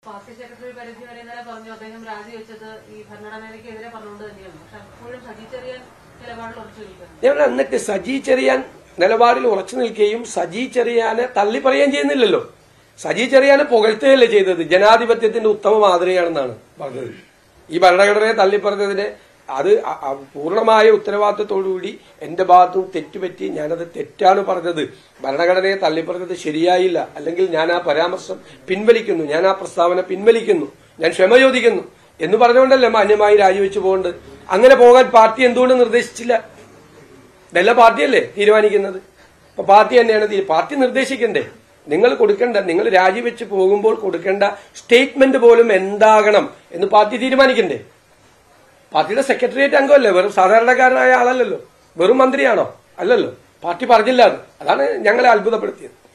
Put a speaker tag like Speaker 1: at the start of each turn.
Speaker 1: party secretary പരിധി വരെ ഇന്നലെ പറഞ്ഞു അദ്ദേഹം രാജിവെച്ചത് ഈ ഭരണഘടനയ്ക്കെതിരെ പറഞ്ഞുകൊണ്ട് തന്നെയാണ് പക്ഷെ അപ്പോഴും സജി ചെറിയാൻ നിലപാടിൽ ഉറച്ചു നിൽക്കുന്നു
Speaker 2: ഞാൻ എന്നിട്ട് സജി ചെറിയാൻ നിലപാടിൽ ഉറച്ചു നിൽക്കുകയും സജി ചെറിയാനെ തള്ളി പറയുകയും ചെയ്യുന്നില്ലല്ലോ സജി ചെറിയാനെ പുകഴ്ത്തുകയല്ലേ ചെയ്തത് ജനാധിപത്യത്തിന്റെ ഉത്തമ മാതൃകയാണെന്നാണ് പറഞ്ഞത് ഈ ഭരണഘടനയെ തള്ളിപ്പറഞ്ഞതിന് അത് അ- അ- പൂർണ്ണമായ ഉത്തരവാദിത്വത്തോടുകൂടി എന്റെ ഭാഗത്തും തെറ്റുപറ്റി ഞാനത് തെറ്റാണ് പറഞ്ഞത് ഭരണഘടനയെ തള്ളിപ്പറഞ്ഞത് ശരിയായില്ല അല്ലെങ്കിൽ ഞാൻ ആ പരാമർശം പിൻവലിക്കുന്നു ഞാൻ ആ പ്രസ്താവന പിൻവലിക്കുന്നു ഞാൻ ക്ഷമ ചോദിക്കുന്നു എന്ന് പറഞ്ഞുകൊണ്ടല്ലേ മാന്യമായി രാജിവെച്ചു പോകേണ്ടത് അങ്ങനെ പോകാൻ പാർട്ടി എന്തുകൊണ്ട് നിർദ്ദേശിച്ചില്ല ഇതെല്ലാം പാർട്ടിയല്ലേ തീരുമാനിക്കുന്നത് അപ്പൊ പാർട്ടി തന്നെയാണ് തീ- പാർട്ടി നിർദ്ദേശിക്കണ്ടേ നിങ്ങൾ കൊടുക്കേണ്ട നിങ്ങൾ രാജിവെച്ച് പോകുമ്പോൾ കൊടുക്കേണ്ട സ്റ്റേറ്റ്മെന്റ് പോലും എന്താകണം എന്ന് പാർട്ടി തീരുമാനിക്കണ്ടേ പാർട്ടിയുടെ സെക്രട്ടേറിയറ്റ് അംഗമല്ലേ വെറും സാധാരണക്കാരനായ ആളല്ലല്ലോ വെറും മന്ത്രിയാണോ അല്ലല്ലോ പാർട്ടി പറഞ്ഞില്ല അത് അതാണ് ഞങ്ങളെ അത്ഭുതപ്പെടുത്തിയത്